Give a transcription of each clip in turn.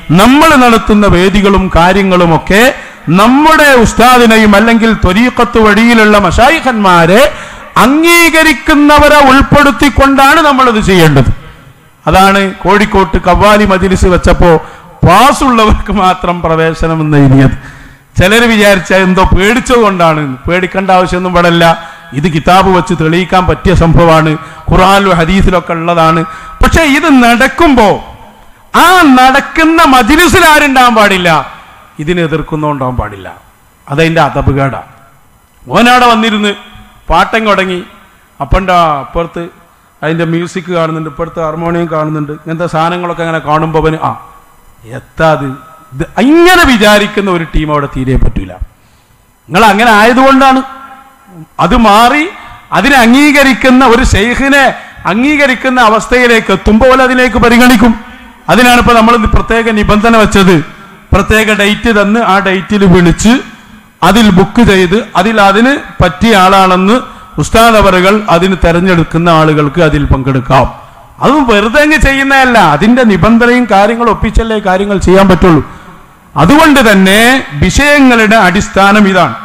നമ്മൾ നടത്തുന്ന വേദികളും കാര്യങ്ങളുമൊക്കെ നമ്മുടെ ഉസ്താദിനെയും അല്ലെങ്കിൽ ത്വരീക്കത്ത് വഴിയിലുള്ള മഷായിഖന്മാരെ അംഗീകരിക്കുന്നവരെ ഉൾപ്പെടുത്തിക്കൊണ്ടാണ് നമ്മളത് ചെയ്യേണ്ടത് അതാണ് കോഴിക്കോട്ട് കവ്വാലി മജിലിസ് വെച്ചപ്പോ പാസ്സുള്ളവർക്ക് മാത്രം പ്രവേശനം എന്ന് എഴുതിയത് ചിലർ വിചാരിച്ച എന്തോ പേടിച്ചതുകൊണ്ടാണ് പേടിക്കേണ്ട ആവശ്യമൊന്നും പാടില്ല ഇത് കിതാബ് വെച്ച് തെളിയിക്കാൻ പറ്റിയ സംഭവമാണ് ഖുറാനിലും ഹദീസിലൊക്കെ ഉള്ളതാണ് പക്ഷെ ഇത് നടക്കുമ്പോ ആ നടക്കുന്ന മജിലിസിൽ ആരുണ്ടാവാൻ പാടില്ല ഇതിനെ എതിർക്കുന്നോണ്ടാവാൻ പാടില്ല അതതിന്റെ അതപകേടാ ഓനവിടെ വന്നിരുന്ന് പാട്ടം തുടങ്ങി അപ്പണ്ടാ അപ്പുറത്ത് അതിന്റെ മ്യൂസിക് കാണുന്നുണ്ട് ഇപ്പുറത്ത് ഹാർമോണിയം കാണുന്നുണ്ട് ഇങ്ങനത്തെ സാധനങ്ങളൊക്കെ അങ്ങനെ കാണുമ്പോൾ അവന് ആ എത്താ അത് ഇത് ഇങ്ങനെ വിചാരിക്കുന്ന ഒരു ടീം അവിടെ തീരെ പറ്റൂല നിങ്ങൾ അങ്ങനെ ആയതുകൊണ്ടാണ് അത് മാറി അതിനെ അംഗീകരിക്കുന്ന ഒരു ഷെയ്ഖിനെ അംഗീകരിക്കുന്ന അവസ്ഥയിലേക്ക് എത്തുമ്പോൾ അതിലേക്ക് പരിഗണിക്കും അതിനാണ് ഇപ്പൊ നമ്മൾ പ്രത്യേക നിബന്ധന വെച്ചത് പ്രത്യേക ഡേറ്റ് തന്ന് ആ ഡേറ്റിൽ വിളിച്ച് അതിൽ ബുക്ക് ചെയ്ത് അതിൽ അതിന് പറ്റിയ ആളാണെന്ന് ഉസ്താദ് അവറുകൾ അതിന് തെരഞ്ഞെടുക്കുന്ന ആളുകൾക്ക് അതിൽ പങ്കെടുക്കാം അതും വെറുതെ അങ്ങ് ചെയ്യുന്നതല്ല അതിന്റെ നിബന്ധനയും കാര്യങ്ങളും ഒപ്പിച്ചല്ലേ കാര്യങ്ങൾ ചെയ്യാൻ പറ്റുള്ളൂ അതുകൊണ്ട് തന്നെ വിഷയങ്ങളുടെ അടിസ്ഥാനം ഇതാണ്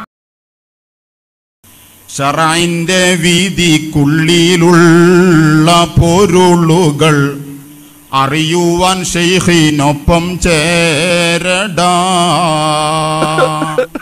ഷറൈന്റെ വീതിക്കുള്ളിലുള്ള പൊരുളുകൾ അറിയുവാൻ ഷെയ്ഖിനൊപ്പം ചേരടാ